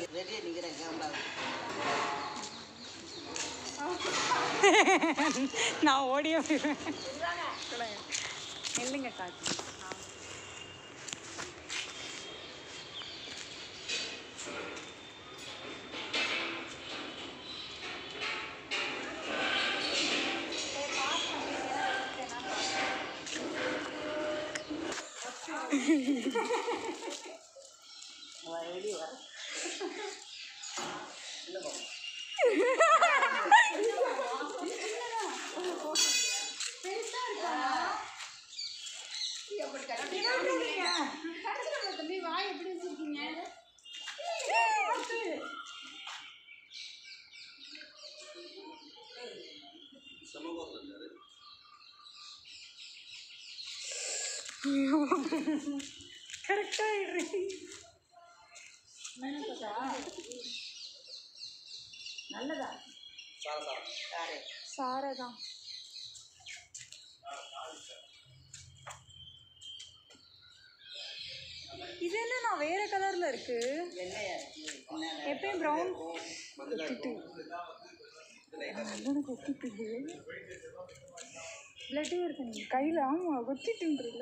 வெளியே நிற்கிறேன் கேமரா நான் ஓடியே போயிடுவேன் இல்லைங்க காட்டு வெளியே வர தம்பி வாய் எப்படி வச்சிருக்கீங்க கரெக்டாக நல்லதா சாரே சாரதா இது என்ன நான் வேற கலர்ல இருக்கு வெள்ளையா இருக்கு என்னென்ன எப்பயும் ப்ரௌன் கொத்திட்டு நல்ல கொத்திட்டு பிளட்டே இருக்கு நீ கையில் ஆமாம் கொத்திட்டுன்றல